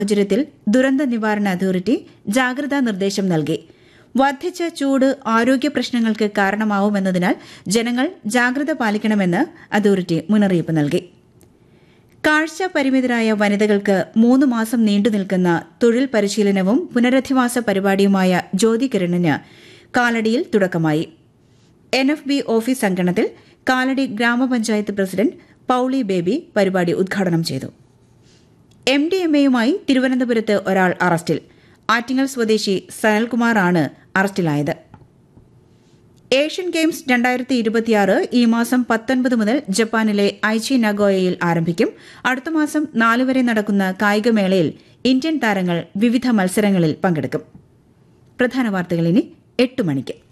സാഹചര്യത്തിൽ ദുരന്ത നിവാരണ അതോറിറ്റി ജാഗ്രതാ നിർദ്ദേശം നൽകി വർദ്ധിച്ച ചൂട് ആരോഗ്യ പ്രശ്നങ്ങൾക്ക് കാരണമാവുമെന്നതിനാൽ ജനങ്ങൾ ജാഗ്രത പാലിക്കണമെന്ന് അതോറിറ്റി മുന്നറിയിപ്പ് നൽകി കാഴ്ച പരിമിതരായ വനിതകൾക്ക് മൂന്ന് മാസം നീണ്ടുനിൽക്കുന്ന തൊഴിൽ പരിശീലനവും പുനരധിവാസ പരിപാടിയുമായ ജ്യോതി കിരണിന് കാലടിയിൽ തുടക്കമായി എൻ എഫ് ബി ഓഫീസ് അങ്കണത്തിൽ കാലടി ഗ്രാമപഞ്ചായത്ത് പ്രസിഡന്റ് പൌളി ബേബി പരിപാടി ഉദ്ഘാടനം ചെയ്തു എം ഡി എം എയുമായി തിരുവനന്തപുരത്ത് ഒരാൾ അറസ്റ്റിൽ ആറ്റിങ്ങൽ സ്വദേശി സനൽകുമാറാണ് അറസ്റ്റിലായത് ഏഷ്യൻ ഗെയിംസ് രണ്ടായിരത്തി ഇരുപത്തിയാറ് ഈ മാസം പത്തൊൻപത് മുതൽ ജപ്പാനിലെ ഐച്ചി നഗോയയിൽ ആരംഭിക്കും അടുത്ത മാസം നാല് വരെ നടക്കുന്ന കായികമേളയിൽ ഇന്ത്യൻ താരങ്ങൾ വിവിധ മത്സരങ്ങളിൽ പങ്കെടുക്കും പ്രധാന വാർത്തകൾ ഇനി എട്ട് മണിക്ക്